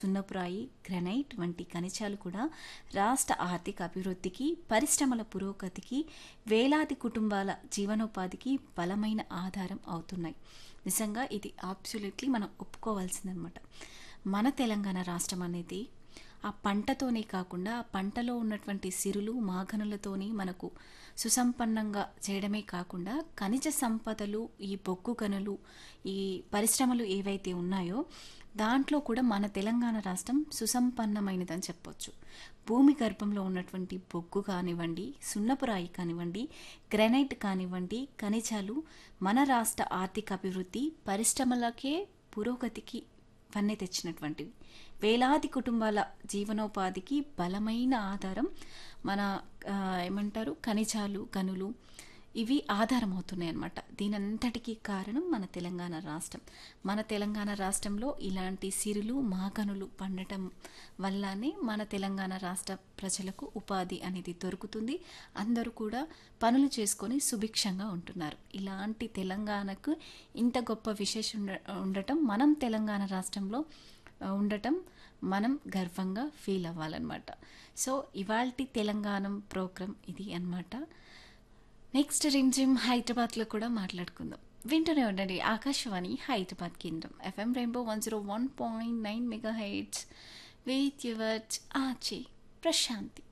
సున్నపురాయి granite వంటి ఖనిజాలు కూడా రాష్ట్ర ఆర్థిక అభివృద్ధికి పరిశ్రమల పురోగతికి వేలాది కుటుంబాల జీవనోపాధికి బలమైన ఆధారం అవుతున్నాయి నిజంగా ఇది అబ్సల్యూట్లీ మనం ఒప్పుకోవాల్సిందనమాట మన తెలంగాణ రాష్ట్రం అనేది ఆ పంటతోనే కాకుండా ఆ పంటలో ఉన్నటువంటి సిరులు మాఘనులతోని మనకు సుసంపన్నంగా చేయడమే కాకుండా ఖనిజ సంపదలు ఈ బొగ్గు గనులు ఈ పరిశ్రమలు ఏవైతే ఉన్నాయో దాంట్లో కూడా మన తెలంగాణ రాష్ట్రం సుసంపన్నమైనదని చెప్పొచ్చు భూమి గర్భంలో ఉన్నటువంటి బొగ్గు కానివ్వండి సున్నపురాయి కానివ్వండి గ్రానైట్ కానివ్వండి ఖనిజాలు మన రాష్ట్ర ఆర్థిక అభివృద్ధి పరిశ్రమలకే పురోగతికి వన్నె తెచ్చినటువంటివి వేలాది కుటుంబాల జీవనోపాధికి బలమైన ఆధారం మన ఆ, ఏమంటారు ఖనిజాలు గనులు ఇవి ఆధారం అవుతున్నాయి అన్నమాట దీనంతటికీ కారణం మన తెలంగాణ రాష్ట్రం మన తెలంగాణ రాష్ట్రంలో ఇలాంటి సిరులు మాగనులు పండటం వల్లనే మన తెలంగాణ రాష్ట్ర ప్రజలకు ఉపాధి అనేది దొరుకుతుంది అందరూ కూడా పనులు చేసుకొని సుభిక్షంగా ఉంటున్నారు ఇలాంటి తెలంగాణకు ఇంత గొప్ప విశేషం ఉండ- ఉండటం మనం తెలంగాణ రాష్ట్రంలో ఆ, ఉండటం మనం గర్వంగా ఫీల్ అవ్వాలన్నమాట సో ఇవాల్టి తెలంగాణ ప్రోగ్రామ్ ఇది అన్నమాట నెక్స్ట్ రిమ్ జిమ్ హైదరాబాద్లో కూడా మాట్లాడుకుందాం వింటూనే ఉండండి ఆకాశవాణి హైదరాబాద్ కేంద్రం FM rainbow one zero one point nine mega heights with yours ఆచే ప్రశాంతి